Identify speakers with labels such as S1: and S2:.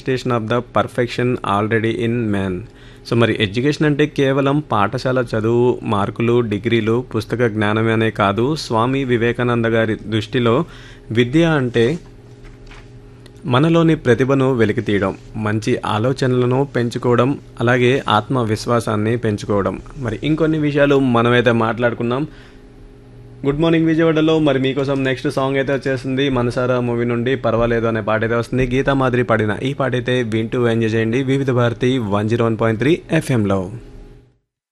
S1: manifestation of the perfection already in man so మరి education అంటే కేవలం పాఠశాల చదువు మార్కులు డిగ్రీలు పుస్తక జ్ఞానమే అనే కాదు స్వామి వివేకానంద గారి దృష్టిలో విద్య అంటే మనలోని ప్రతిభను వెలికితీయడం మంచి ఆలోచనలను పెంచుకోవడం అలాగే ఆత్మవిశ్వాసాన్ని పెంచుకోవడం మరి ఇంకొన్ని విషయాలు మనమైతే మాట్లాడుకున్నాం గుడ్ మార్నింగ్ విజయవాడలో మరి మీకోసం నెక్స్ట్ సాంగ్ అయితే వచ్చేసింది మనసారా మూవీ నుండి పర్వాలేదు అనే పాట అయితే వస్తుంది గీతా మాదిరి పాడిన ఈ పాట అయితే వింటూ ఎంజాయ్ చేయండి Vividh Bharati one zero one point three ఎఫ్ఎంలో